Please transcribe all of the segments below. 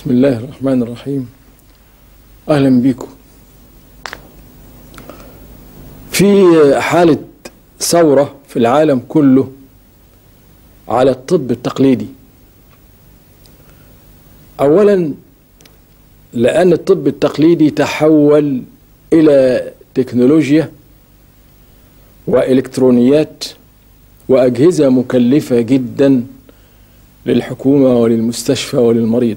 بسم الله الرحمن الرحيم اهلا بكم في حاله ثوره في العالم كله على الطب التقليدي اولا لان الطب التقليدي تحول الى تكنولوجيا والكترونيات واجهزه مكلفه جدا للحكومه وللمستشفى وللمريض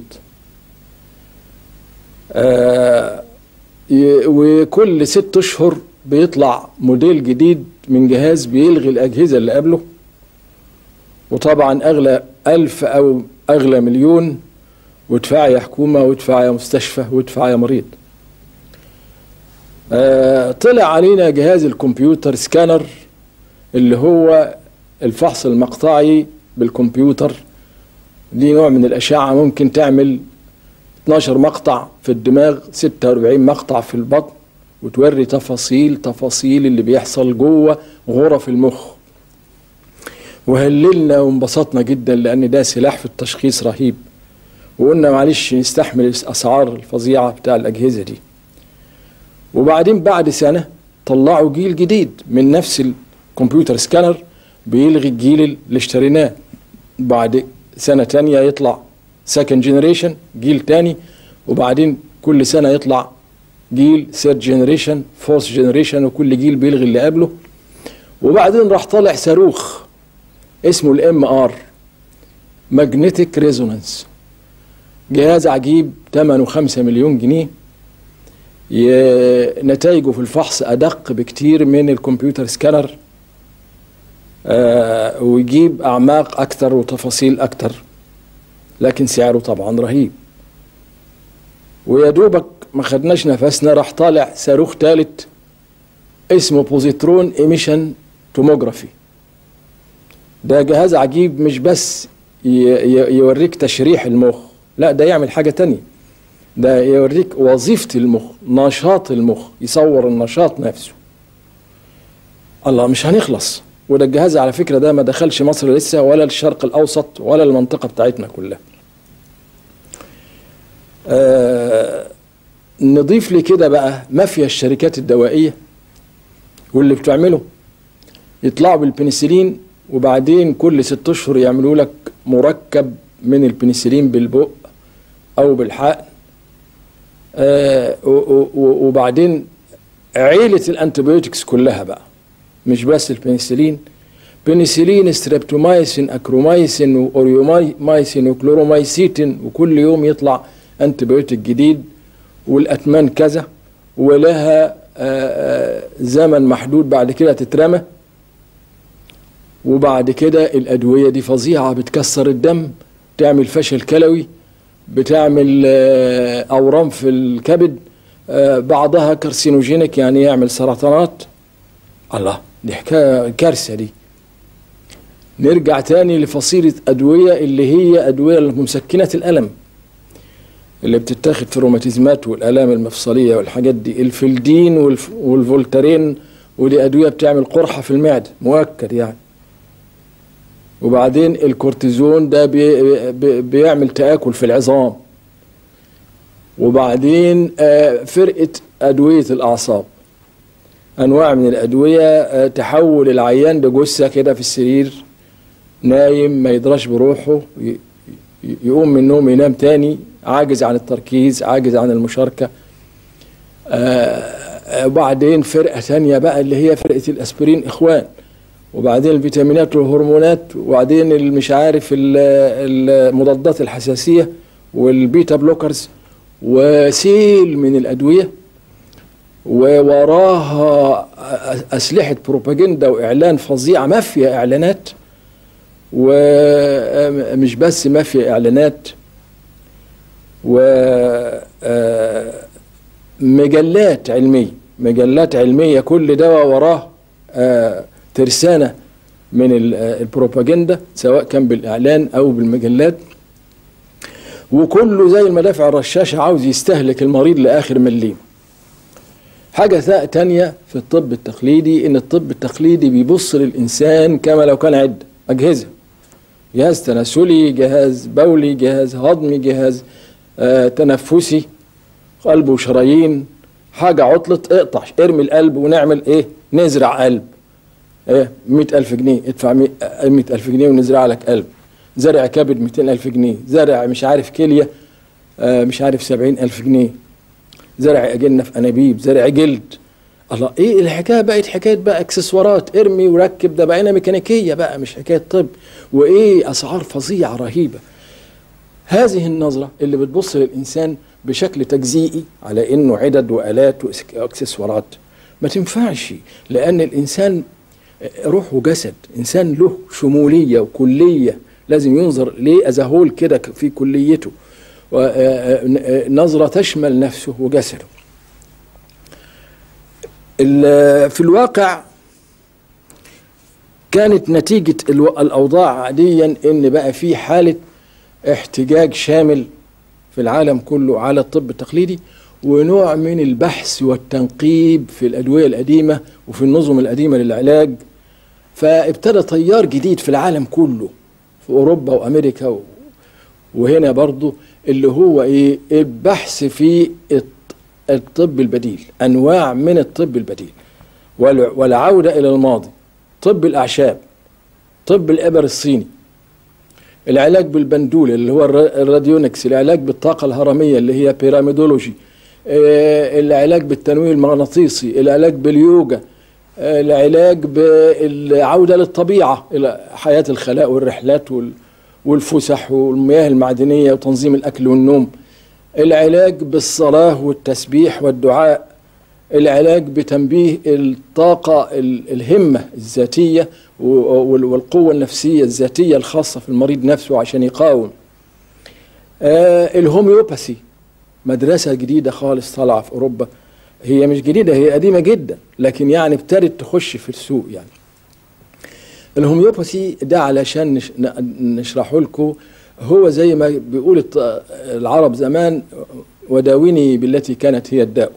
آه وكل ست اشهر بيطلع موديل جديد من جهاز بيلغي الاجهزه اللي قبله وطبعا اغلى الف او اغلى مليون وادفع يا حكومه وادفع يا مستشفى وادفع يا مريض آه طلع علينا جهاز الكمبيوتر سكانر اللي هو الفحص المقطعي بالكمبيوتر دي نوع من الأشعة ممكن تعمل 12 مقطع في الدماغ 46 مقطع في البطن وتوري تفاصيل تفاصيل اللي بيحصل جوه غرف المخ وهللنا وانبسطنا جدا لأن ده سلاح في التشخيص رهيب وقلنا معلش نستحمل الأسعار الفظيعة بتاع الأجهزة دي وبعدين بعد سنة طلعوا جيل جديد من نفس الكمبيوتر سكانر بيلغي الجيل اللي اشتريناه بعد سنة تانية يطلع سكند جنريشن جيل تاني وبعدين كل سنة يطلع جيل ثيرد جنريشن فورث جنريشن وكل جيل بيلغي اللي قبله وبعدين راح طالع صاروخ اسمه الام ار ماجنتيك ريزونانس جهاز عجيب ثمنه 5 مليون جنيه نتائجه في الفحص ادق بكتير من الكمبيوتر سكانر آه ويجيب اعماق اكتر وتفاصيل اكتر لكن سعره طبعا رهيب ويا دوبك ما خدناش نفسنا راح طالع صاروخ ثالث اسمه بوزيترون ايميشن توموجرافي ده جهاز عجيب مش بس يوريك تشريح المخ لا ده يعمل حاجة تانية ده يوريك وظيفة المخ نشاط المخ يصور النشاط نفسه الله مش هنخلص وده الجهاز على فكرة ده ما دخلش مصر لسه ولا الشرق الأوسط ولا المنطقة بتاعتنا كلها آه نضيف لي كده بقى مافيا الشركات الدوائية واللي بتعمله يطلعوا بالبنسلين وبعدين كل ست اشهر يعملوا لك مركب من البنسلين بالبق او بالحقن آه وبعدين عيلة الانتبيوتكس كلها بقى مش بس البنسلين بنسلين ستريبتومايسين اكرومايسين واوريومايسين وكلورومايسيتين وكل يوم يطلع انتبيوتك جديد والاتمان كذا ولها زمن محدود بعد كده تترمى وبعد كده الادويه دي فظيعه بتكسر الدم تعمل فشل كلوي بتعمل اورام في الكبد بعضها كارسينوجينيك يعني يعمل سرطانات الله دي حكايه كارثه دي نرجع تاني لفصيله ادويه اللي هي ادويه مسكنه الالم اللي بتتاخد في الروماتيزمات والالام المفصليه والحاجات دي الفلدين والفولتارين ودي ادويه بتعمل قرحه في المعده مؤكد يعني وبعدين الكورتيزون ده بي بي بيعمل تآكل في العظام وبعدين فرقة أدوية الأعصاب أنواع من الأدوية تحول العيان ده جثة كده في السرير نايم ما يدراش بروحه يقوم من النوم ينام تاني عاجز عن التركيز عاجز عن المشاركة وبعدين فرقة تانية بقى اللي هي فرقة الأسبرين إخوان وبعدين الفيتامينات والهرمونات وبعدين مش عارف المضادات الحساسيه والبيتا بلوكرز وسيل من الادويه ووراها اسلحه بروباجندا واعلان فظيعه مافيا اعلانات ومش بس مافيا اعلانات ومجلات علميه مجلات علميه كل دواء وراه ترسانة من البروباجندا سواء كان بالإعلان أو بالمجلات وكله زي المدافع الرشاشة عاوز يستهلك المريض لآخر مليم حاجة تانية في الطب التقليدي إن الطب التقليدي بيبص للإنسان كما لو كان عدة أجهزة جهاز تناسلي جهاز بولي جهاز هضمي جهاز آه تنفسي قلب وشرايين حاجة عطلت اقطع ارمي القلب ونعمل ايه نزرع قلب ايه مئة ألف جنيه ادفع مئة ألف جنيه ونزرع لك قلب زرع كبد مئتين ألف جنيه زرع مش عارف كلية آه مش عارف سبعين ألف جنيه زرع أجنة في أنابيب زرع جلد الله ايه الحكايه بقت حكايه بقى اكسسوارات ارمي وركب ده بقينا ميكانيكيه بقى مش حكايه طب وايه اسعار فظيعه رهيبه هذه النظره اللي بتبص للانسان بشكل تجزيئي على انه عدد والات واكسسوارات ما تنفعش لان الانسان روح وجسد انسان له شموليه وكليه لازم ينظر ليه ازهول كده في كليته نظره تشمل نفسه وجسده في الواقع كانت نتيجة الأوضاع عاديا إن بقى في حالة احتجاج شامل في العالم كله على الطب التقليدي ونوع من البحث والتنقيب في الأدوية القديمة وفي النظم القديمة للعلاج فابتدى تيار جديد في العالم كله في أوروبا وأمريكا وهنا برضو اللي هو إيه البحث في الطب البديل انواع من الطب البديل والعوده الى الماضي طب الاعشاب طب الابر الصيني العلاج بالبندول اللي هو الراديونكس العلاج بالطاقه الهرميه اللي هي بيراميدولوجي العلاج بالتنويم المغناطيسي العلاج باليوجا العلاج بالعوده للطبيعه الى حياه الخلاء والرحلات والفسح والمياه المعدنيه وتنظيم الاكل والنوم العلاج بالصلاة والتسبيح والدعاء العلاج بتنبيه الطاقة الهمة الذاتية والقوة النفسية الذاتية الخاصة في المريض نفسه عشان يقاوم آه الهوميوباثي مدرسة جديدة خالص طالعة في أوروبا هي مش جديدة هي قديمة جدا لكن يعني ابتدت تخش في السوق يعني الهوميوباثي ده علشان نشرحه لكم هو زي ما بيقول العرب زمان وداوني بالتي كانت هي الداء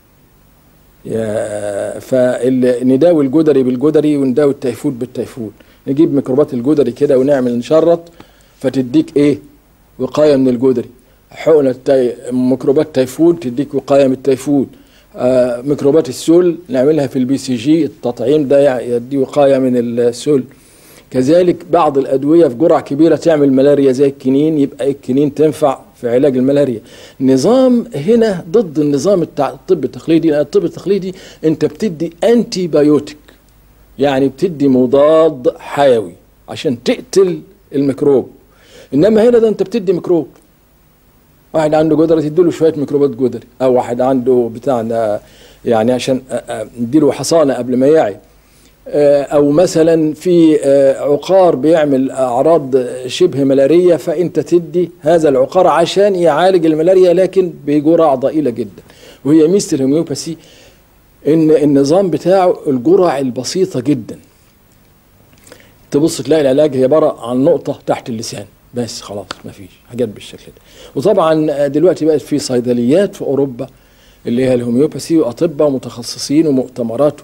فنداوي الجدري بالجدري ونداوي التيفود بالتيفود نجيب ميكروبات الجدري كده ونعمل نشرط فتديك ايه وقايه من الجدري حقنه التي... ميكروبات تيفود تديك وقايه من التيفود آه ميكروبات السل نعملها في البي سي جي التطعيم ده يدي وقايه من السل كذلك بعض الأدوية في جرعة كبيرة تعمل ملاريا زي الكنين يبقى الكنين تنفع في علاج الملاريا نظام هنا ضد النظام بتاع الطب التقليدي الطب التقليدي انت بتدي انتي بايوتيك يعني بتدي مضاد حيوي عشان تقتل الميكروب انما هنا ده انت بتدي ميكروب واحد عنده جدري تديله شويه ميكروبات جدري او واحد عنده بتاع يعني عشان نديله حصانه قبل ما يعي او مثلا في عقار بيعمل اعراض شبه ملاريه فانت تدي هذا العقار عشان يعالج الملاريا لكن بجرعه ضئيله جدا وهي ميزه الهوميوباثي ان النظام بتاعه الجرع البسيطه جدا تبص تلاقي العلاج هي عباره عن نقطه تحت اللسان بس خلاص ما فيش حاجات بالشكل ده وطبعا دلوقتي بقت في صيدليات في اوروبا اللي هي الهوميوباثي واطباء متخصصين ومؤتمرات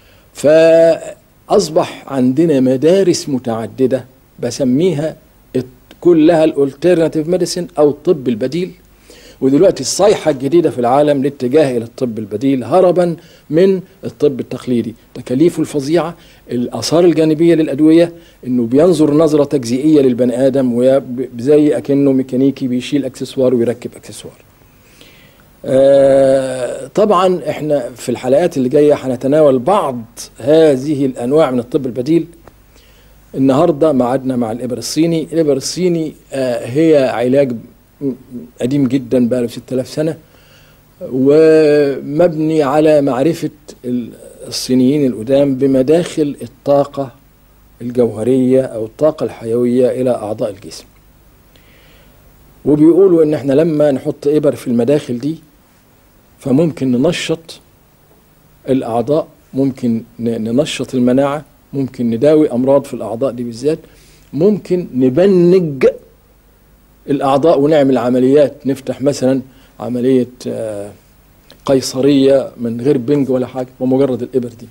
فأصبح عندنا مدارس متعددة بسميها كلها الالترناتيف ميديسن أو الطب البديل ودلوقتي الصيحة الجديدة في العالم الاتجاه إلى الطب البديل هربا من الطب التقليدي تكاليفه الفظيعة الآثار الجانبية للأدوية إنه بينظر نظرة تجزئية للبني آدم زي أكنه ميكانيكي بيشيل أكسسوار ويركب أكسسوار آه طبعا احنا في الحلقات اللي جايه هنتناول بعض هذه الانواع من الطب البديل النهارده معادنا مع الابر الصيني الابر الصيني آه هي علاج قديم جدا بقى له 6000 سنه ومبني على معرفه الصينيين القدام بمداخل الطاقه الجوهريه او الطاقه الحيويه الى اعضاء الجسم وبيقولوا ان احنا لما نحط ابر في المداخل دي فممكن ننشط الاعضاء ممكن ننشط المناعه ممكن نداوي امراض في الاعضاء دي بالذات ممكن نبنج الاعضاء ونعمل عمليات نفتح مثلا عمليه قيصريه من غير بنج ولا حاجه ومجرد الابر دي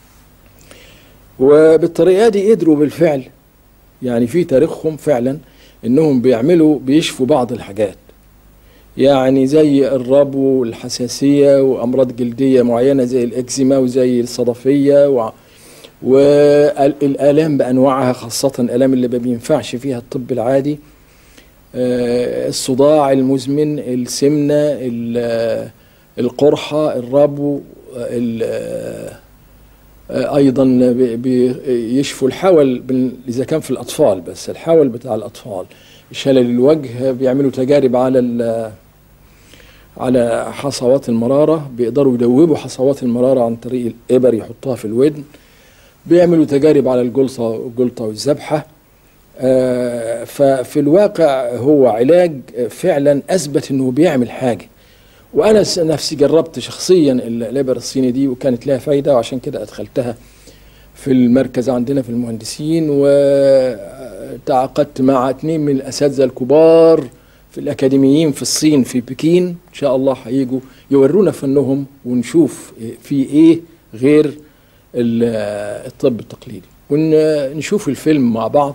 وبالطريقه دي قدروا بالفعل يعني في تاريخهم فعلا انهم بيعملوا بيشفوا بعض الحاجات يعني زي الربو والحساسية وأمراض جلدية معينة زي الإكزيما وزي الصدفية و... والآلام بأنواعها خاصة الآلام اللي ما بينفعش فيها الطب العادي آه، الصداع المزمن السمنة ال- القرحة الربو ال- آه، أيضا بي- بيشفوا الحول بال- إذا كان في الأطفال بس الحول بتاع الأطفال شلل الوجه بيعملوا تجارب على ال- على حصوات المرارة بيقدروا يدوبوا حصوات المرارة عن طريق الإبر يحطوها في الودن بيعملوا تجارب على الجلطة الجلطة والذبحة آه، ففي الواقع هو علاج فعلا أثبت أنه بيعمل حاجة وأنا س- نفسي جربت شخصيا الإبر الصيني دي وكانت لها فايدة وعشان كده أدخلتها في المركز عندنا في المهندسين وتعاقدت مع اثنين من الأساتذة الكبار في الأكاديميين في الصين في بكين إن شاء الله هيجوا يورونا فنهم ونشوف في إيه غير ال- الطب التقليدي ونشوف الفيلم مع بعض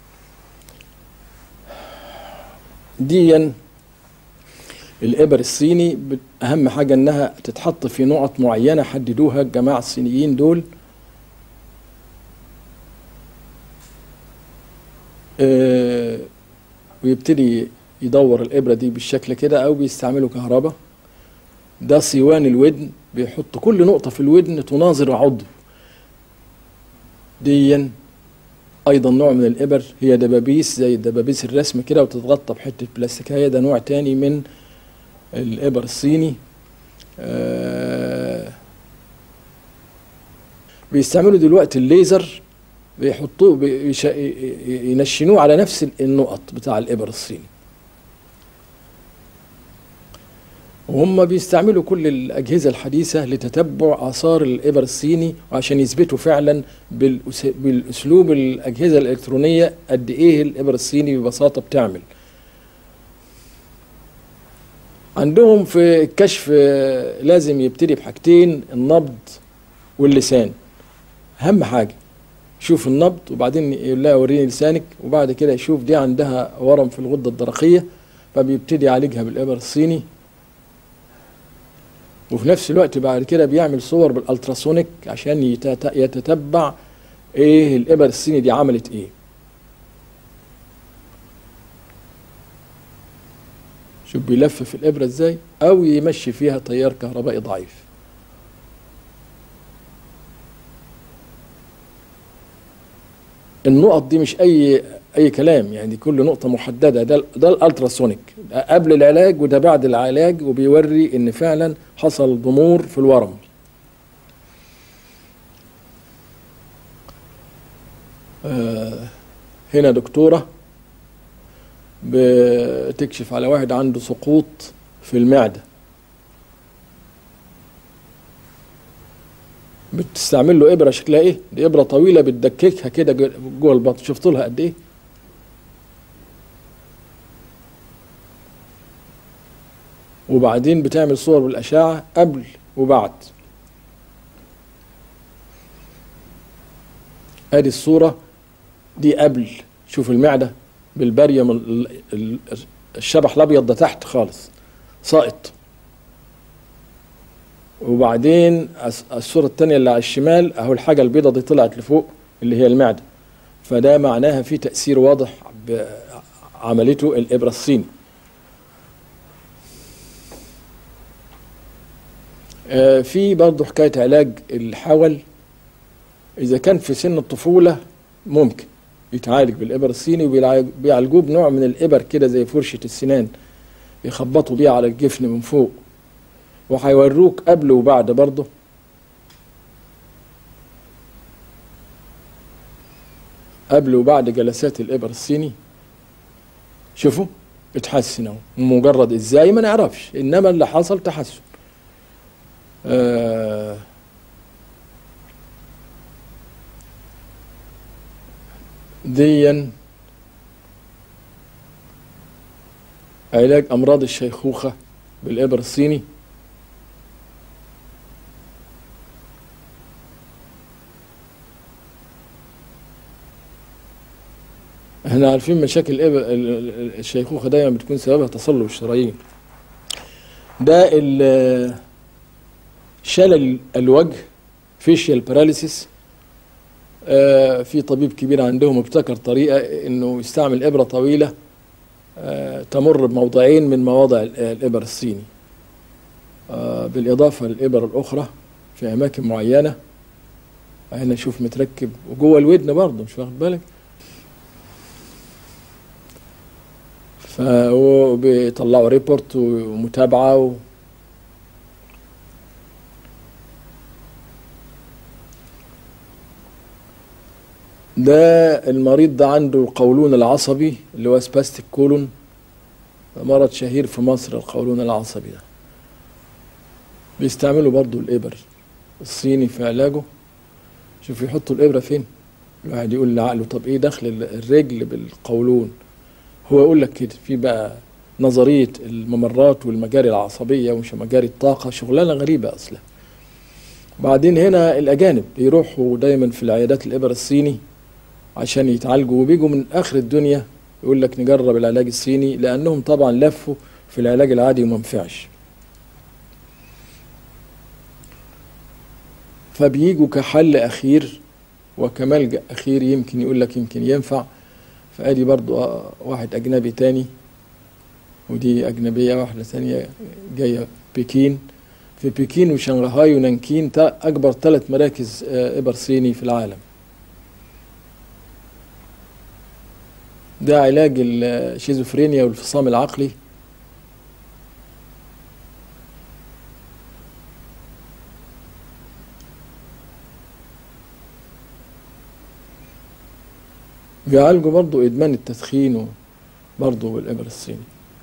ديا الإبر الصيني بت- أهم حاجة إنها تتحط في نقط معينة حددوها الجماعة الصينيين دول آه، ويبتدي يدور الإبرة دي بالشكل كده أو بيستعملوا كهرباء ده صيوان الودن بيحط كل نقطة في الودن تناظر عضو ديا أيضا نوع من الإبر هي دبابيس زي دبابيس الرسم كده وتتغطى بحتة بلاستيكية ده نوع تاني من الإبر الصيني آه، بيستعملوا دلوقتي الليزر بيحطوه بيش- ينشنوه على نفس النقط بتاع الإبر الصيني وهم بيستعملوا كل الأجهزة الحديثة لتتبع آثار الإبر الصيني وعشان يثبتوا فعلا بالأس- بالأسلوب الأجهزة الإلكترونية قد إيه الإبر الصيني ببساطة بتعمل عندهم في الكشف آه، لازم يبتدي بحاجتين النبض واللسان أهم حاجة يشوف النبض وبعدين يقول لها وريني لسانك وبعد كده يشوف دي عندها ورم في الغدة الدرقية فبيبتدي يعالجها بالإبر الصيني وفي نفس الوقت بعد كده بيعمل صور بالالتراسونيك عشان يتت- يتتبع ايه الابر الصيني دي عملت ايه شوف بيلفف الابره ازاي او يمشي فيها تيار كهربائي ضعيف النقط دي مش اي اي كلام يعني كل نقطه محدده ده ده الالتراسونيك ده قبل العلاج وده بعد العلاج وبيوري ان فعلا حصل ضمور في الورم آه، هنا دكتوره بتكشف على واحد عنده سقوط في المعده بتستعمل له ابره شكلها ايه؟ دي ابره طويله بتدككها كده جو- جوه البطن شفت لها قد ايه؟ وبعدين بتعمل صور بالاشعه قبل وبعد ادي الصوره دي قبل شوف المعده بالبريم ال- ال- الشبح الابيض ده تحت خالص ساقط وبعدين الس- الصورة التانية اللي على الشمال اهو الحاجة البيضة دي طلعت لفوق اللي هي المعدة فده معناها في تأثير واضح بعملته الإبرة الصيني آه، في برضه حكاية علاج الحول إذا كان في سن الطفولة ممكن يتعالج بالإبر الصيني وبيعالجوه بنوع من الإبر كده زي فرشة السنان يخبطوا بيها على الجفن من فوق وهيوروك قبل وبعد برضه قبل وبعد جلسات الإبر الصيني شوفوا اتحسن اهو مجرد ازاي ما نعرفش انما اللي حصل تحسن آه ديا علاج امراض الشيخوخه بالابر الصيني احنا عارفين مشاكل الإبر- ال- ال- الشيخوخه دايما بتكون سببها تصلب الشرايين ده ال- شلل الوجه فيشيال باراليسيس في طبيب كبير عندهم ابتكر طريقة انه يستعمل ابرة طويلة آه، تمر بموضعين من مواضع ال- الابر الصيني آه، بالاضافة للابر الاخرى في اماكن معينة هنا شوف متركب وجوه الودن برضه مش واخد بالك فبيطلعوا ريبورت ومتابعة و... ده المريض ده عنده القولون العصبي اللي هو سباستيك كولون مرض شهير في مصر القولون العصبي ده بيستعملوا برضو الإبر الصيني في علاجه شوف يحطوا الإبرة فين الواحد يقول لعقله طب إيه دخل الرجل بالقولون هو يقول لك كده في بقى نظرية الممرات والمجاري العصبية ومش مجاري الطاقة شغلانة غريبة أصلا بعدين هنا الأجانب بيروحوا دايما في العيادات الإبر الصيني عشان يتعالجوا وبيجوا من آخر الدنيا يقول لك نجرب العلاج الصيني لأنهم طبعا لفوا في العلاج العادي وما نفعش فبيجوا كحل أخير وكملجأ أخير يمكن يقول لك يمكن ينفع فادي برضو آه، واحد اجنبي تاني ودي اجنبيه واحده ثانيه جايه بكين في بكين وشنغهاي ونانكين تا- اكبر ثلاث مراكز آه، ابر صيني في العالم ده علاج الشيزوفرينيا والفصام العقلي بيعالجوا برضو ادمان التدخين برضو بالابر الصيني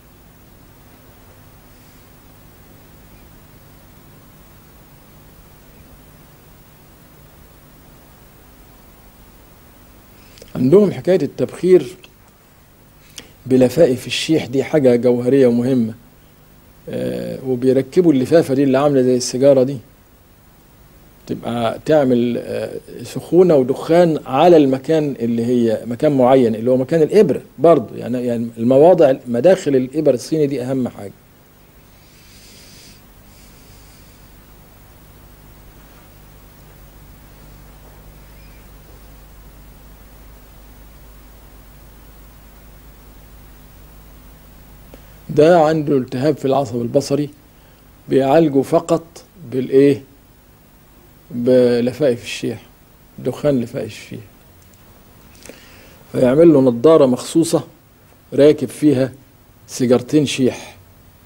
عندهم حكاية التبخير بلفائف الشيح دي حاجة جوهرية ومهمة آه، وبيركبوا اللفافة دي اللي عاملة زي السيجارة دي تبقى تعمل آه، سخونة ودخان على المكان اللي هي مكان معين اللي هو مكان الإبرة برضه يعني يعني المواضع مداخل الإبر الصيني دي أهم حاجة ده عنده التهاب في العصب البصري بيعالجه فقط بالايه بلفائف الشيح دخان لفائف الشيح فيعمل له نظارة مخصوصة راكب فيها سيجارتين شيح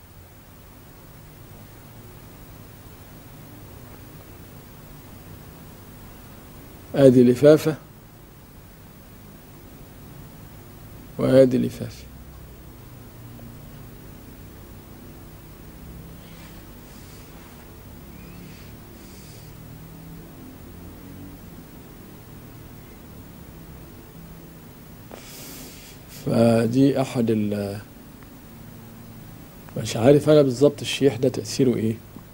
ادي لفافة وادي لفافة فدي احد ال مش عارف انا بالظبط الشيح ده تأثيره ايه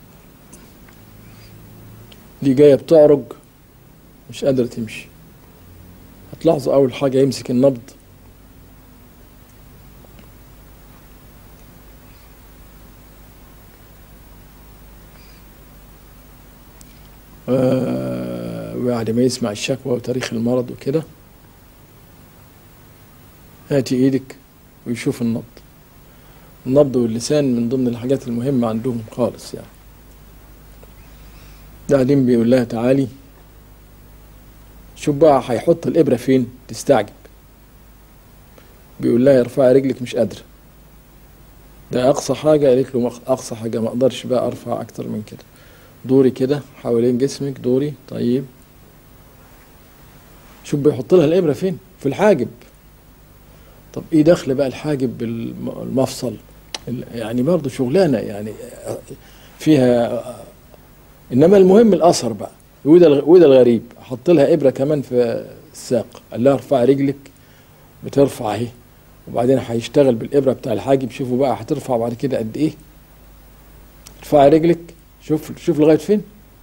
دي جاية بتعرج مش قادرة تمشي هتلاحظوا اول حاجة يمسك النبض آه، وبعد ما يسمع الشكوى وتاريخ المرض وكده هاتي ايدك ويشوف النبض النبض واللسان من ضمن الحاجات المهمة عندهم خالص يعني بعدين بيقول لها تعالي شوف بقى هيحط الإبرة فين تستعجب بيقول لها ارفعي رجلك مش قادرة ده أقصى حاجة قالت له مق- أقصى حاجة ما أقدرش بقى أرفع أكتر من كده دوري كده حوالين جسمك دوري طيب شوف بيحط لها الإبرة فين في الحاجب طب ايه دخل بقى الحاجب بالمفصل يعني برضه شغلانه يعني فيها انما المهم الاثر بقى وده الغ- وده الغريب حط لها ابره كمان في الساق قال لها ارفعي رجلك بترفع اهي وبعدين هيشتغل بالابره بتاع الحاجب شوفوا بقى هترفع بعد كده قد ايه ارفعي رجلك شوف شوف لغايه فين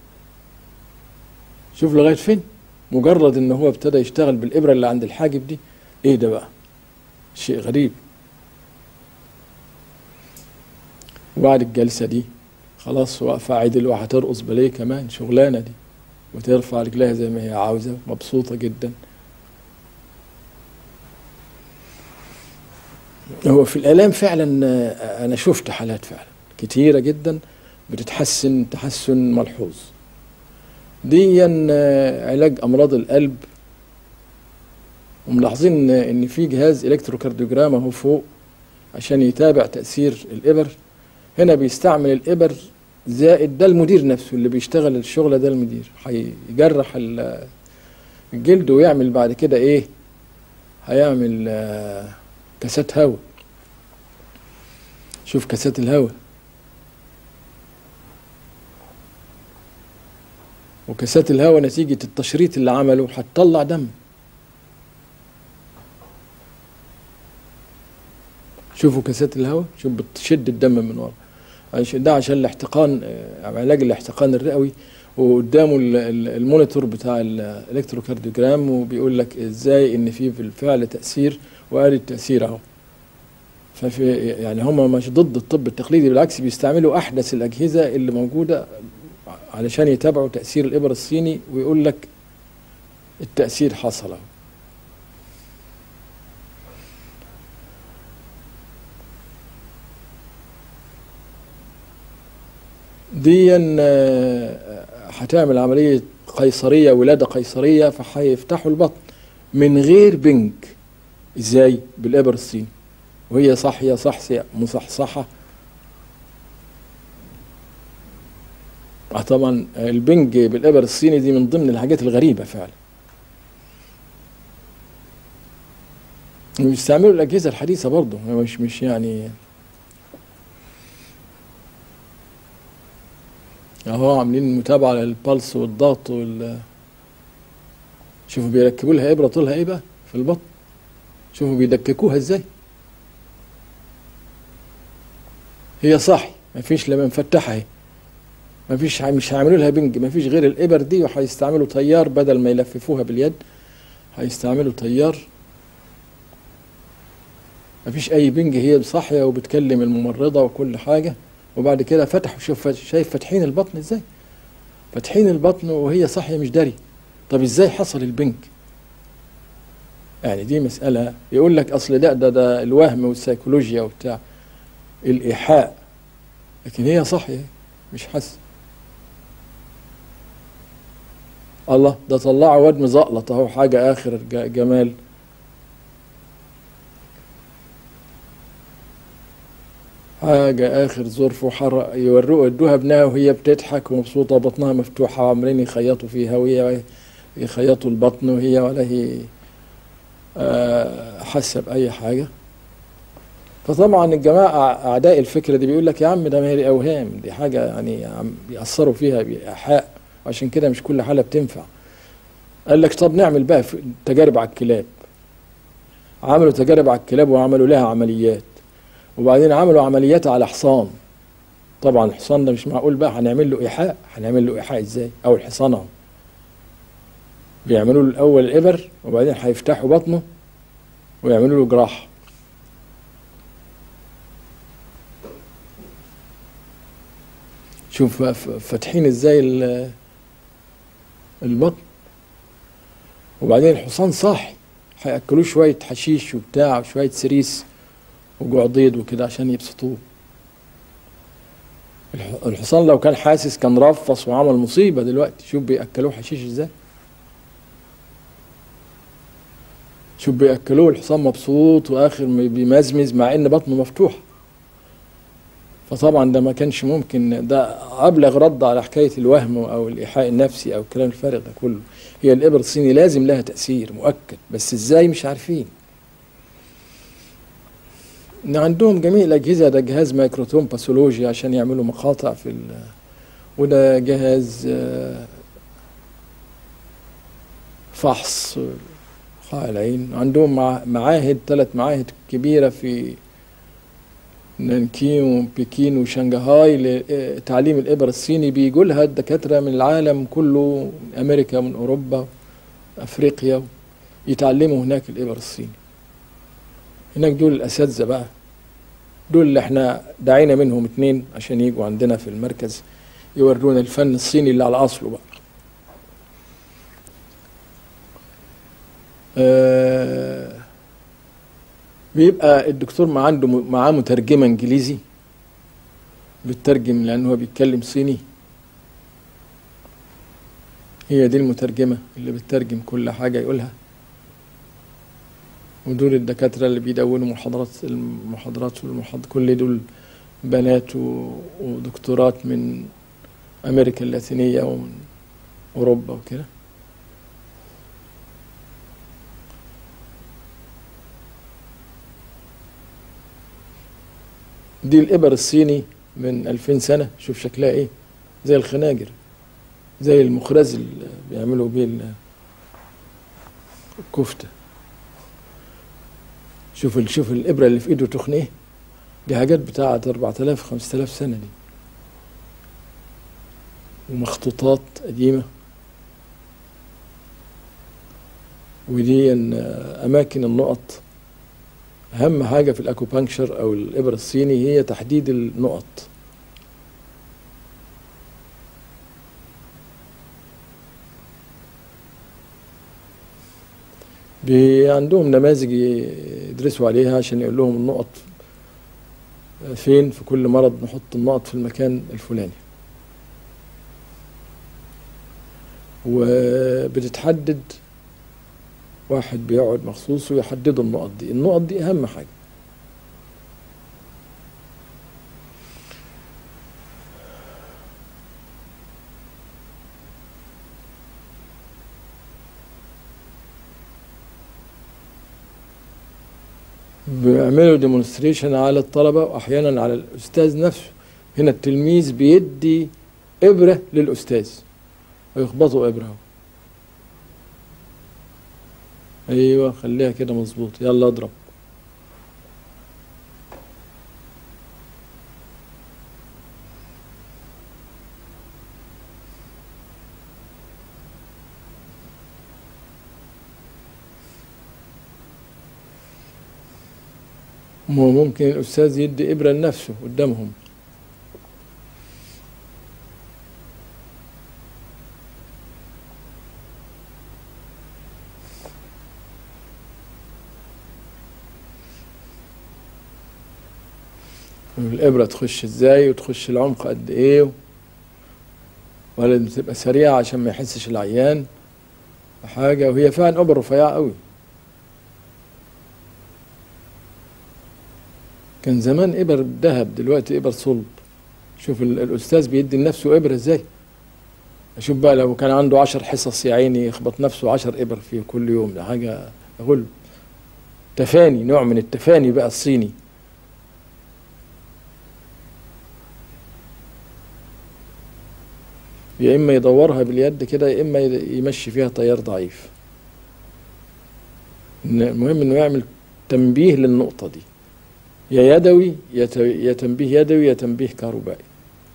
شوف لغايه فين مجرد ان هو ابتدى يشتغل بالابره اللي عند الحاجب دي ايه ده بقى شيء غريب وبعد الجلسة دي خلاص واقفة عدل وهترقص باليه كمان شغلانة دي وترفع رجلها زي ما هي عاوزة مبسوطة جدا هو في الآلام فعلا آه، أنا شفت حالات فعلا كتيرة جدا بتتحسن تحسن ملحوظ دي آه، علاج أمراض القلب وملاحظين إن- إن في جهاز إلكتروكارديوجرام أهو فوق عشان يتابع تأثير الإبر هنا بيستعمل الإبر زائد ده المدير نفسه اللي بيشتغل الشغل ده المدير هيجرح ال- الجلد ويعمل بعد كده إيه هيعمل آه، كاسات هواء شوف كاسات الهواء وكاسات الهواء نتيجة التشريط اللي عمله هتطلع دم شوفوا كاسات الهواء شوف بتشد الدم من ورا عش- ده عشان الاحتقان آه، علاج الاحتقان الرئوي وقدامه ال- ال- المونيتور بتاع الالكتروكارديوجرام وبيقول لك ازاي ان في بالفعل تاثير وقال التاثير اهو ففي يعني هم مش ضد الطب التقليدي بالعكس بيستعملوا احدث الاجهزه اللي موجوده علشان يتابعوا تاثير الابر الصيني ويقول لك التاثير حصل اهو دي آه، هتعمل عملية قيصرية ولادة قيصرية فهيفتحوا البطن من غير بنك ازاي بالإبر الصيني وهي صاحية صحصية مصحصحة آه طبعا البنج بالإبر الصيني دي من ضمن الحاجات الغريبة فعلا بيستعملوا الأجهزة الحديثة برضه مش مش يعني اهو عاملين متابعة للبلس والضغط وال شوفوا بيركبوا لها ابرة طولها ايه بقى في البطن شوفوا بيدككوها ازاي هي صح مفيش لما مفتحة اهي مفيش مش هيعملوا لها بنج مفيش غير الابر دي وهيستعملوا تيار بدل ما يلففوها باليد هيستعملوا تيار مفيش اي بنج هي صاحية وبتكلم الممرضة وكل حاجة وبعد كده فتحوا شوف شايف فاتحين البطن ازاي فاتحين البطن وهي صاحيه مش داري طب ازاي حصل البنك يعني دي مسألة يقول لك أصل ده ده ده الوهم والسيكولوجيا وبتاع الإيحاء لكن هي صاحية مش حاسة الله ده طلعوا واد مزقلط أهو حاجة آخر ج- جمال حاجة آخر ظرف وحر يوروها ادوها ابنها وهي بتضحك ومبسوطة بطنها مفتوحة وعمالين يخيطوا فيها وهي يخيطوا البطن وهي ولا هي آه، حاسة بأي حاجة فطبعا الجماعة أعداء الفكرة دي بيقول لك يا عم ده ما هي أوهام دي حاجة يعني عم بيأثروا فيها بإيحاء عشان كده مش كل حالة بتنفع قال لك طب نعمل بقى في- تجارب على الكلاب عملوا تجارب على الكلاب وعملوا لها عمليات وبعدين عملوا عمليات على حصان طبعا الحصان ده مش معقول بقى هنعمل له ايحاء هنعمل له ايحاء ازاي او الحصان اهو بيعملوا له الاول الابر وبعدين هيفتحوا بطنه ويعملوا له جراحه شوف ف- فاتحين ازاي ال- البطن وبعدين الحصان صاحي هياكلوه شويه حشيش وبتاع وشويه سريس وجعضيد وكده عشان يبسطوه الح- الحصان لو كان حاسس كان رفص وعمل مصيبة دلوقتي شوف بيأكلوه حشيش ازاي شوف بيأكلوه الحصان مبسوط واخر ما بيمزمز مع ان بطنه مفتوح فطبعا ده ما كانش ممكن ده ابلغ رد على حكايه الوهم او الايحاء النفسي او الكلام الفارغ ده كله هي الابر الصيني لازم لها تاثير مؤكد بس ازاي مش عارفين إن عندهم جميع الأجهزة ده جهاز مايكروتوم باثولوجي عشان يعملوا مقاطع في ال وده جهاز آه، فحص قاع العين عندهم مع- معاهد ثلاث معاهد كبيرة في نانكين وبكين وشنغهاي لتعليم الإبر الصيني بيجوا لها الدكاترة من العالم كله من أمريكا من أوروبا أفريقيا يتعلموا هناك الإبر الصيني هناك دول الأساتذة بقى دول اللي احنا دعينا منهم اتنين عشان يجوا عندنا في المركز يورونا الفن الصيني اللي على اصله بقى آه بيبقى الدكتور ما عنده معاه مترجمة انجليزي بيترجم لانه هو بيتكلم صيني هي دي المترجمة اللي بتترجم كل حاجة يقولها ودول الدكاترة اللي بيدونوا محاضرات المحاضرات والمحاضرات كل دول بنات ودكتورات من أمريكا اللاتينية ومن أوروبا وكده دي الإبر الصيني من ألفين سنة شوف شكلها إيه زي الخناجر زي المخرز اللي بيعملوا بيه الكفتة شوف شوف الإبرة اللي في إيده تخن إيه دي حاجات بتاعت 4000 5000 سنة دي ومخطوطات قديمة ودي أماكن النقط أهم حاجة في الأكوبانكشر أو الإبرة الصيني هي تحديد النقط عندهم نماذج يدرسوا عليها عشان يقول لهم النقط فين في كل مرض نحط النقط في المكان الفلاني وبتتحدد واحد بيقعد مخصوص ويحددوا النقط دي النقط دي أهم حاجة بيعملوا ديمونستريشن على الطلبة وأحيانا على الأستاذ نفسه هنا التلميذ بيدي إبرة للأستاذ ويخبطوا إبرة أيوة خليها كده مظبوط يلا اضرب ممكن الأستاذ يدي إبرة لنفسه قدامهم الإبرة تخش إزاي وتخش العمق قد إيه ولازم تبقى سريعة عشان ما يحسش العيان حاجة وهي فعلا إبرة رفيعة قوي كان زمان إبر ذهب دلوقتي إبر صلب شوف الأستاذ بيدي لنفسه إبرة إزاي أشوف بقى لو كان عنده عشر حصص يا عيني يخبط نفسه عشر إبر في كل يوم ده حاجة غل تفاني نوع من التفاني بقى الصيني يا إما يدورها باليد كده يا إما يمشي فيها تيار ضعيف المهم إنه يعمل تنبيه للنقطة دي يا يدوي يا تنبيه يدوي يا تنبيه كهربائي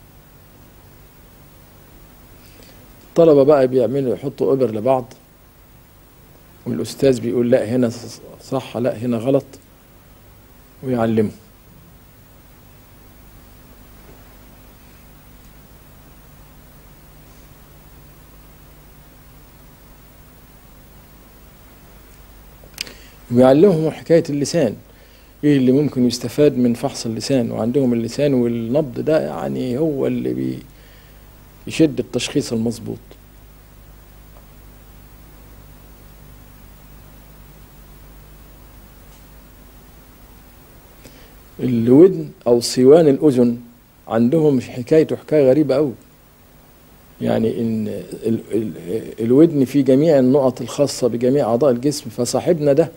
الطلبة بقى بيعملوا يحطوا إبر لبعض والأستاذ بيقول لا هنا صح لا هنا غلط ويعلمه ويعلمهم حكاية اللسان ايه اللي ممكن يستفاد من فحص اللسان وعندهم اللسان والنبض ده يعني هو اللي بي يشد التشخيص المظبوط الودن او صيوان الاذن عندهم حكايته حكايه غريبه قوي يعني ان ال ال الودن في جميع النقط الخاصه بجميع اعضاء الجسم فصاحبنا ده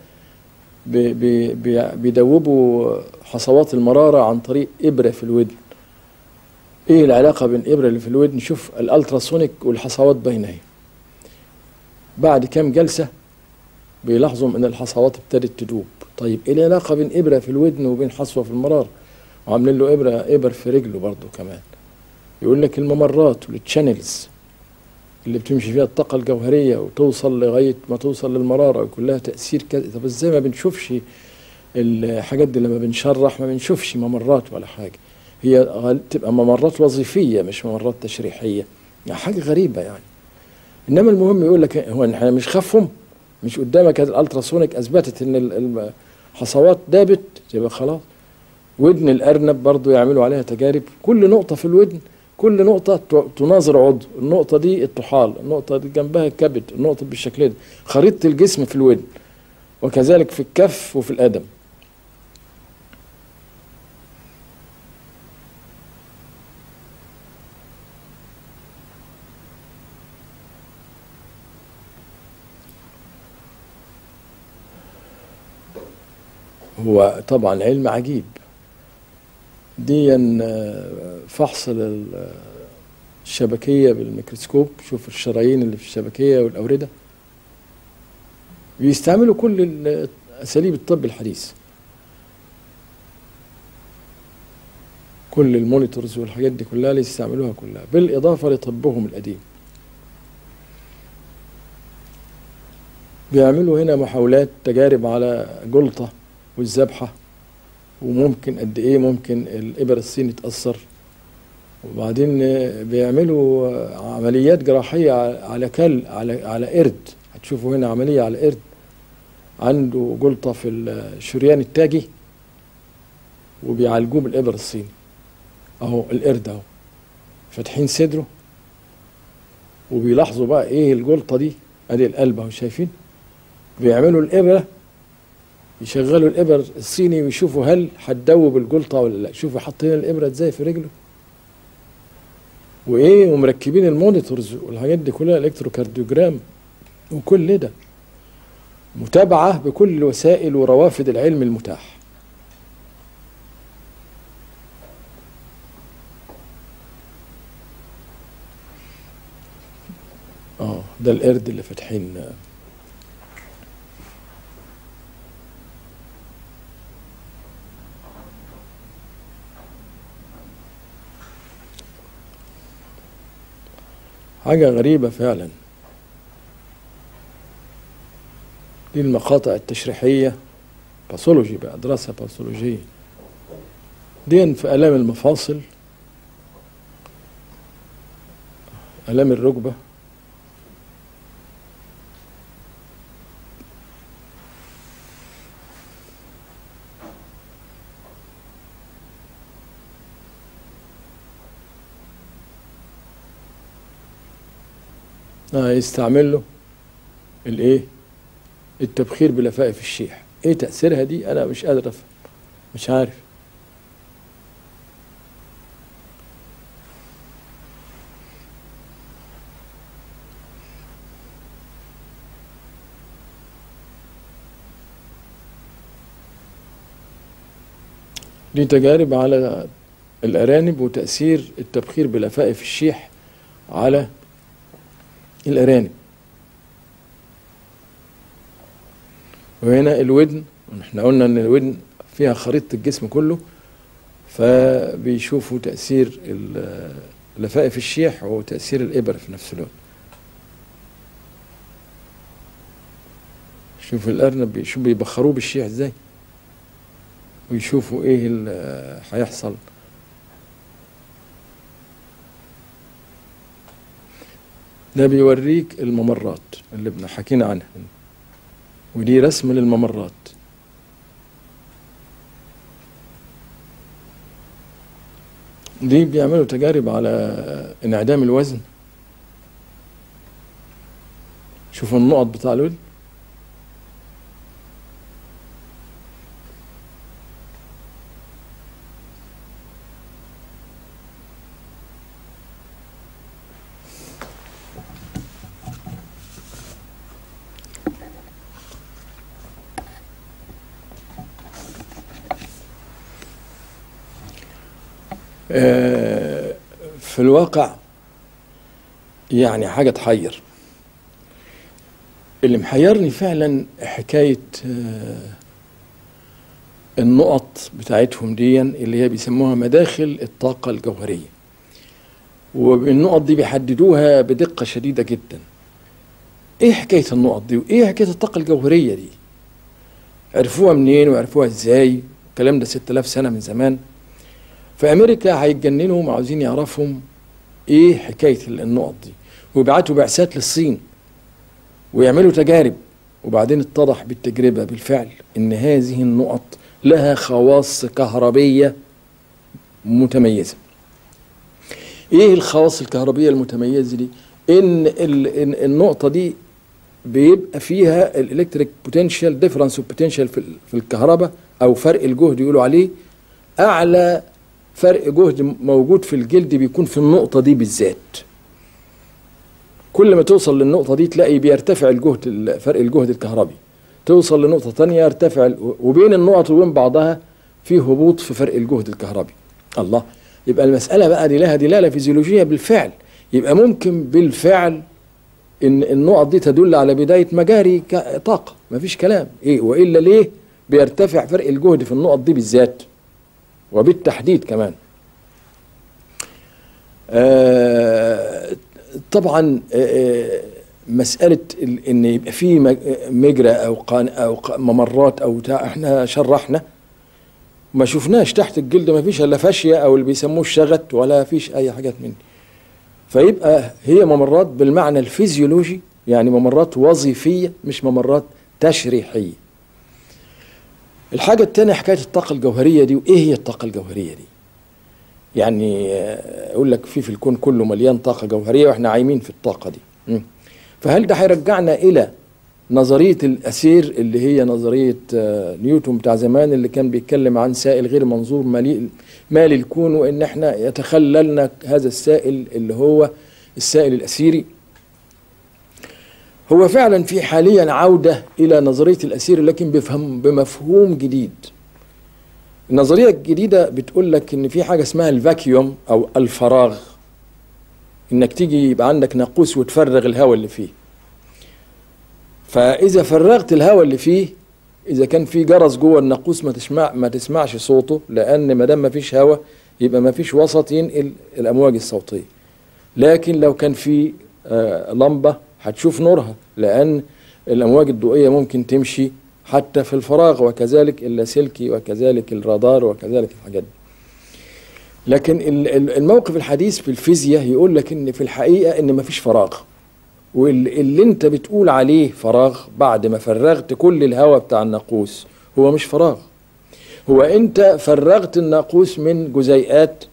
بيدوبوا حصوات المرارة عن طريق إبرة في الودن إيه العلاقة بين إبرة اللي في الودن شوف الألتراسونيك والحصوات باينة اهي بعد كام جلسة بيلاحظوا إن الحصوات ابتدت تدوب طيب إيه العلاقة بين إبرة في الودن وبين حصوة في المرارة وعاملين له إبرة إبر في رجله برضه كمان يقول لك الممرات والتشانلز اللي بتمشي فيها الطاقة الجوهرية وتوصل لغاية ما توصل للمرارة وكلها تأثير كذا طب ازاي ما بنشوفش الحاجات دي لما بنشرح ما بنشوفش ممرات ولا حاجة هي غال- تبقى ممرات وظيفية مش ممرات تشريحية يعني حاجة غريبة يعني انما المهم يقول لك هو احنا مش خافهم مش قدامك الالتراسونيك اثبتت ان ال- الحصوات دابت يبقى خلاص ودن الارنب برضو يعملوا عليها تجارب كل نقطة في الودن كل نقطة ت- تناظر عضو النقطة دي الطحال النقطة دي جنبها الكبد النقطة بالشكل ده خريطة الجسم في الودن وكذلك في الكف وفي القدم هو طبعا علم عجيب دي فحص لل- الشبكية بالميكروسكوب شوف الشرايين اللي في الشبكية والأوردة بيستعملوا كل ال- أساليب الطب الحديث كل المونيتورز والحاجات دي كلها اللي يستعملوها كلها بالإضافة لطبهم القديم بيعملوا هنا محاولات تجارب على جلطة والذبحة وممكن قد ايه ممكن الابر الصيني تاثر وبعدين آه، بيعملوا آه، عمليات جراحيه ع- على كل على على قرد هتشوفوا هنا عمليه على قرد عنده جلطه في الشريان التاجي وبيعالجوه بالابر الصيني اهو القرد اهو فاتحين صدره وبيلاحظوا بقى ايه الجلطه دي ادي القلب اهو شايفين بيعملوا الابره يشغلوا الابر الصيني ويشوفوا هل هتدوب الجلطه ولا لا شوفوا حاطين الابره ازاي في رجله وايه ومركبين المونيتورز والحاجات دي كلها الكتروكارديوجرام وكل ده متابعه بكل وسائل وروافد العلم المتاح اه ده القرد اللي فاتحين حاجة غريبة فعلا دي المقاطع التشريحية باثولوجي بقى دراسة باثولوجية دي في آلام المفاصل آلام الركبة آه يستعمل له الايه التبخير بلفائف الشيح ايه تأثيرها دي انا مش قادر افهم مش عارف دي تجارب على الأرانب وتأثير التبخير بلفائف الشيح على الأرانب وهنا الودن احنا قلنا ان الودن فيها خريطة الجسم كله فبيشوفوا تأثير ال- لفائف الشيح وتأثير الإبر في نفس الوقت شوف الأرنب بيشوف بيبخروه بالشيح ازاي ويشوفوا ايه اللي هيحصل ده بيوريك الممرات اللي ابن حكينا عنها ودي رسم للممرات دي بيعملوا تجارب على انعدام الوزن شوفوا النقط بتاع الودن آه، في الواقع يعني حاجة تحير اللي محيرني فعلا حكاية آه، النقط بتاعتهم دي اللي هي بيسموها مداخل الطاقة الجوهرية والنقط دي بيحددوها بدقة شديدة جدا ايه حكاية النقط دي وايه حكاية الطاقة الجوهرية دي عرفوها منين وعرفوها ازاي الكلام ده 6000 سنه من زمان فامريكا هيتجننوا وعاوزين يعرفهم ايه حكايه النقط دي ويبعتوا بعثات للصين ويعملوا تجارب وبعدين اتضح بالتجربه بالفعل ان هذه النقط لها خواص كهربيه متميزه ايه الخواص الكهربيه المتميزه دي ان ال- إن النقطه دي بيبقى فيها الالكتريك بوتنشال ديفرنس اوف بوتنشال في ال- في الكهرباء او فرق الجهد يقولوا عليه اعلى فرق جهد موجود في الجلد بيكون في النقطه دي بالذات كل ما توصل للنقطه دي تلاقي بيرتفع الجهد ال- فرق الجهد الكهربي توصل لنقطه تانية يرتفع ال- وبين النقط وبين بعضها في هبوط في فرق الجهد الكهربي الله يبقى المساله بقى دي لها دلاله فيزيولوجيه بالفعل يبقى ممكن بالفعل ان النقط دي تدل على بدايه مجاري ك- طاقه مفيش كلام ايه والا ليه بيرتفع فرق الجهد في النقط دي بالذات وبالتحديد كمان آه طبعا آه مساله ال- ان يبقى في مج- مجرى او قان او ق- ممرات او بتاع احنا شرحنا ما شفناش تحت الجلد ما فيش الا فاشيه او اللي بيسموه الشغت ولا فيش اي حاجات من دي فيبقى هي ممرات بالمعنى الفيزيولوجي يعني ممرات وظيفيه مش ممرات تشريحيه الحاجه الثانيه حكايه الطاقه الجوهريه دي وايه هي الطاقه الجوهريه دي يعني آه، اقول لك في في الكون كله مليان طاقه جوهريه واحنا عايمين في الطاقه دي مم. فهل ده هيرجعنا الى نظريه الاسير اللي هي نظريه آه، نيوتن بتاع زمان اللي كان بيتكلم عن سائل غير منظور مالي مالي الكون وان احنا يتخللنا هذا السائل اللي هو السائل الاسيري هو فعلا في حاليا عوده الى نظريه الاسير لكن بفهم بمفهوم جديد النظريه الجديده بتقول لك ان في حاجه اسمها الفاكيوم او الفراغ انك تيجي يبقى عندك ناقوس وتفرغ الهواء اللي فيه فاذا فرغت الهواء اللي فيه اذا كان في جرس جوه الناقوس ما تسمع ما تسمعش صوته لان ما دام ما فيش هواء يبقى ما فيش وسط ينقل الامواج الصوتيه لكن لو كان في آه، لمبه هتشوف نورها لان الامواج الضوئيه ممكن تمشي حتى في الفراغ وكذلك اللاسلكي وكذلك الرادار وكذلك الحاجات دي لكن ال- ال- الموقف الحديث في الفيزياء يقول لك ان في الحقيقه ان مفيش فراغ واللي انت بتقول عليه فراغ بعد ما فرغت كل الهواء بتاع الناقوس هو مش فراغ هو انت فرغت الناقوس من جزيئات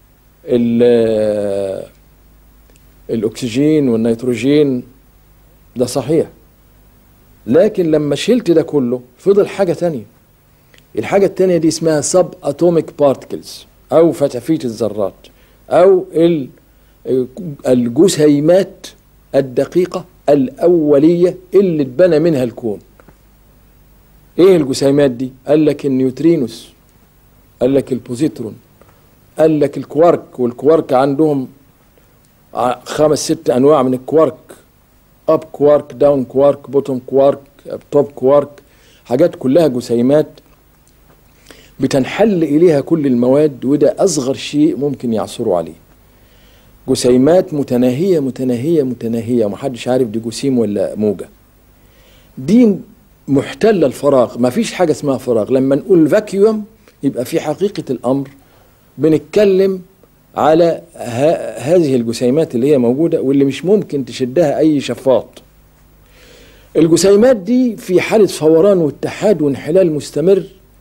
ال- الاكسجين والنيتروجين ده صحيح لكن لما شلت ده كله فضل حاجة تانية الحاجة التانية دي اسمها سب اتوميك بارتكلز او فتافيت الذرات او ال- الجسيمات الدقيقة الأولية اللي اتبنى منها الكون ايه الجسيمات دي قال لك النيوترينوس قال لك البوزيترون قال لك الكوارك والكوارك عندهم ع- خمس ست انواع من الكوارك اب كوارك داون كوارك بوتوم كوارك توب كوارك حاجات كلها جسيمات بتنحل اليها كل المواد وده اصغر شيء ممكن يعثروا عليه جسيمات متناهيه متناهيه متناهيه ومحدش عارف دي جسيم ولا موجه دي محتله الفراغ ما فيش حاجه اسمها فراغ لما نقول فاكيوم يبقى في حقيقه الامر بنتكلم على ه- هذه الجسيمات اللي هي موجوده واللي مش ممكن تشدها اي شفاط الجسيمات دي في حاله فوران واتحاد وانحلال مستمر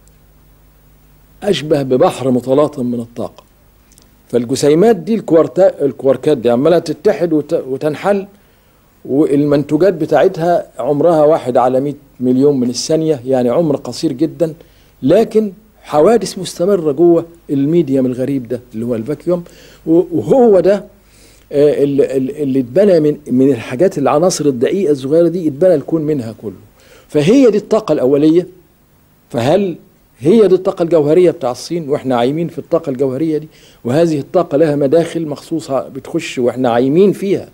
اشبه ببحر متلاطم من الطاقه فالجسيمات دي الكوارتا الكواركات دي عماله تتحد وت- وتنحل والمنتوجات بتاعتها عمرها واحد على 100 مليون من الثانيه يعني عمر قصير جدا لكن حوادث مستمره جوه الميديم الغريب ده اللي هو الفاكيوم و- وهو ده آه، اللي, اللي اتبنى من من الحاجات العناصر الدقيقه الصغيره دي اتبنى الكون منها كله فهي دي الطاقه الاوليه فهل هي دي الطاقة الجوهرية بتاع الصين واحنا عايمين في الطاقة الجوهرية دي وهذه الطاقة لها مداخل مخصوصة بتخش واحنا عايمين فيها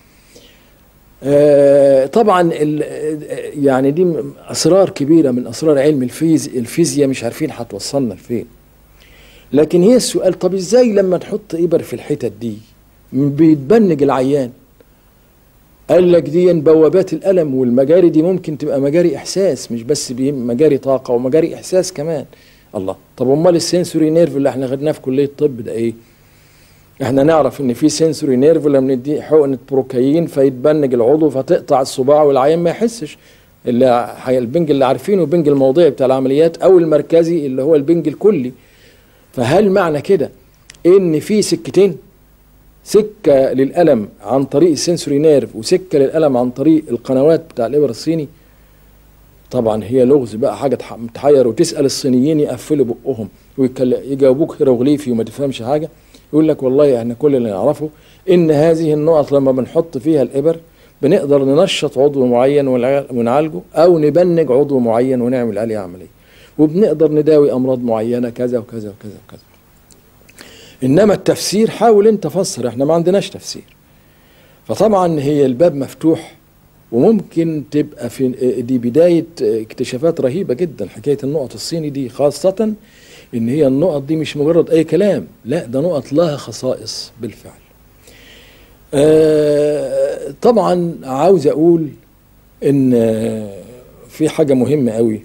آه، طبعا ال- آه، يعني دي م- اسرار كبيره من اسرار علم الفيز الفيزياء مش عارفين هتوصلنا لفين لكن هي السؤال طب ازاي لما نحط ابر في الحتت دي بيتبنج العيان قال لك دي بوابات الالم والمجاري دي ممكن تبقى مجاري احساس مش بس مجاري طاقه ومجاري احساس كمان الله طب امال السنسوري نيرف اللي احنا خدناه في كليه الطب ده ايه احنا نعرف ان في سنسوري نيرف لما ندي حقنه بروكايين فيتبنج العضو فتقطع الصباع والعيان ما يحسش اللي البنج اللي عارفينه البنج الموضعي بتاع العمليات او المركزي اللي هو البنج الكلي فهل معنى كده ان في سكتين سكه للالم عن طريق السنسوري نيرف وسكه للالم عن طريق القنوات بتاع الابر الصيني طبعا هي لغز بقى حاجه متحير وتسال الصينيين يقفلوا بقهم ويجاوبوك هيروغليفي وما تفهمش حاجه يقول لك والله احنا كل اللي نعرفه ان هذه النقط لما بنحط فيها الابر بنقدر ننشط عضو معين ونعالجه او نبنج عضو معين ونعمل عليه عمليه وبنقدر نداوي امراض معينه كذا وكذا وكذا وكذا انما التفسير حاول انت فسر احنا ما عندناش تفسير فطبعا هي الباب مفتوح وممكن تبقى في دي بدايه اكتشافات رهيبه جدا حكايه النقط الصيني دي خاصه ان هي النقط دي مش مجرد اي كلام لا ده نقط لها خصائص بالفعل آه طبعا عاوز اقول ان في حاجه مهمه قوي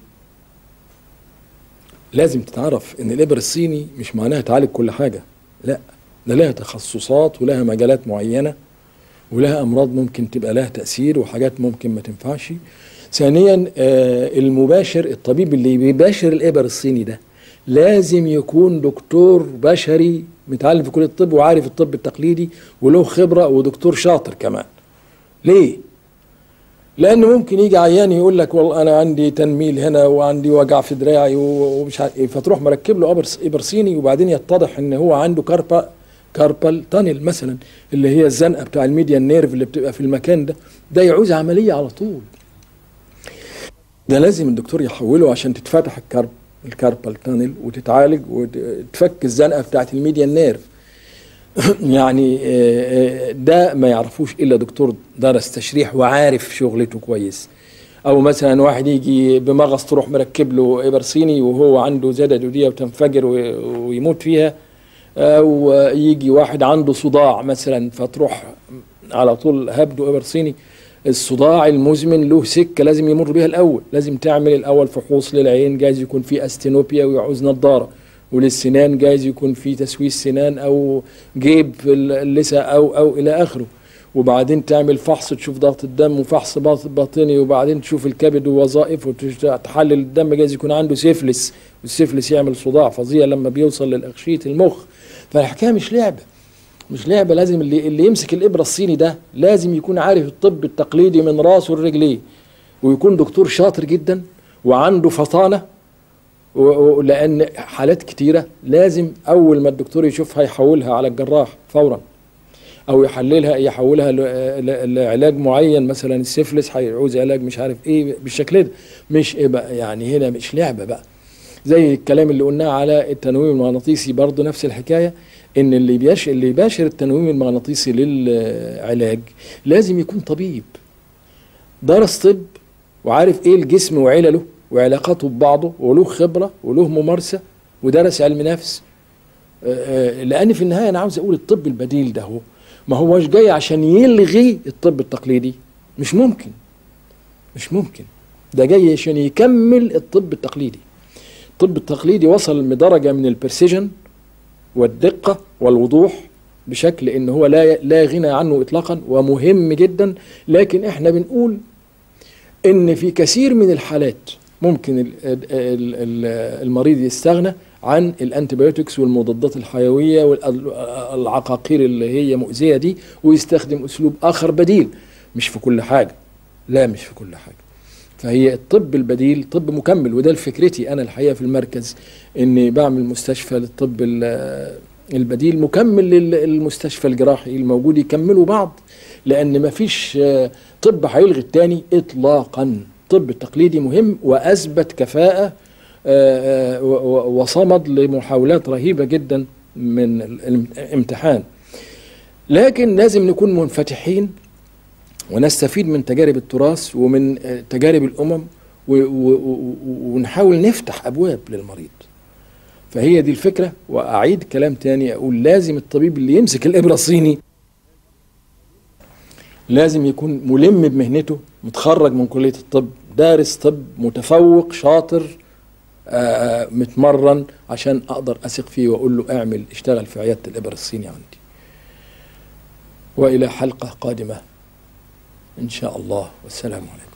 لازم تتعرف ان الابر الصيني مش معناها تعالج كل حاجه لا ده لها تخصصات ولها مجالات معينه ولها امراض ممكن تبقى لها تاثير وحاجات ممكن ما تنفعش ثانيا آه المباشر الطبيب اللي بيباشر الابر الصيني ده لازم يكون دكتور بشري متعلم في كليه الطب وعارف الطب التقليدي وله خبره ودكتور شاطر كمان ليه لانه ممكن يجي عيان يقول لك والله انا عندي تنميل هنا وعندي وجع في دراعي ومش عارف ايه فتروح مركب له ابر صيني وبعدين يتضح ان هو عنده كاربا كاربال تانل مثلا اللي هي الزنقه بتاع الميديان نيرف اللي بتبقى في المكان ده ده يعوز عمليه على طول ده لازم الدكتور يحوله عشان تتفتح الكارب الكاربال تانل وتتعالج وتفك الزنقه بتاعت الميديان نيرف يعني ده ما يعرفوش الا دكتور درس تشريح وعارف شغلته كويس او مثلا واحد يجي بمغص تروح مركب له ابر صيني وهو عنده زاده دوديه وتنفجر ويموت فيها او يجي واحد عنده صداع مثلا فتروح على طول هبده ابر صيني الصداع المزمن له سكه لازم يمر بيها الاول لازم تعمل الاول فحوص للعين جايز يكون في استينوبيا ويعوز نظاره وللسنان جايز يكون في تسويس سنان او جيب في اللثه او او الى اخره وبعدين تعمل فحص تشوف ضغط الدم وفحص باطني وبعدين تشوف الكبد ووظائفه وتحلل الدم جايز يكون عنده سيفلس والسيفلس يعمل صداع فظيع لما بيوصل للاغشيه المخ فالحكايه مش لعبه مش لعبه لازم اللي اللي يمسك الابره الصيني ده لازم يكون عارف الطب التقليدي من راسه لرجليه ويكون دكتور شاطر جدا وعنده فطانه لان حالات كتيره لازم اول ما الدكتور يشوفها يحولها على الجراح فورا او يحللها يحولها لعلاج معين مثلا السيفلس هيعوز علاج مش عارف ايه بالشكل ده مش إيه بقى يعني هنا مش لعبه بقى زي الكلام اللي قلناه على التنويم المغناطيسي برضه نفس الحكايه ان اللي بيش اللي يباشر التنويم المغناطيسي للعلاج لازم يكون طبيب درس طب وعارف ايه الجسم وعلله وعلاقاته ببعضه وله خبره وله ممارسه ودرس علم نفس لان في النهايه انا عاوز اقول الطب البديل ده هو ما هوش جاي عشان يلغي الطب التقليدي مش ممكن مش ممكن ده جاي عشان يكمل الطب التقليدي الطب التقليدي وصل لدرجه من البرسيجن والدقه والوضوح بشكل ان هو لا لا غنى عنه اطلاقا ومهم جدا لكن احنا بنقول ان في كثير من الحالات ممكن المريض يستغنى عن الانتيبيوتكس والمضادات الحيويه والعقاقير اللي هي مؤذيه دي ويستخدم اسلوب اخر بديل مش في كل حاجه لا مش في كل حاجه فهي الطب البديل طب مكمل وده فكرتي انا الحقيقه في المركز اني بعمل مستشفى للطب البديل مكمل للمستشفى الجراحي الموجود يكملوا بعض لان ما فيش طب هيلغي التاني اطلاقا الطب التقليدي مهم واثبت كفاءه وصمد لمحاولات رهيبه جدا من الامتحان لكن لازم نكون منفتحين ونستفيد من تجارب التراث ومن تجارب الامم ونحاول نفتح ابواب للمريض فهي دي الفكره واعيد كلام تاني اقول لازم الطبيب اللي يمسك الابره الصيني لازم يكون ملم بمهنته متخرج من كلية الطب دارس طب متفوق شاطر آه، متمرن عشان اقدر اثق فيه واقول له اعمل اشتغل في عياده الابر الصيني عندي والى حلقه قادمه ان شاء الله والسلام عليكم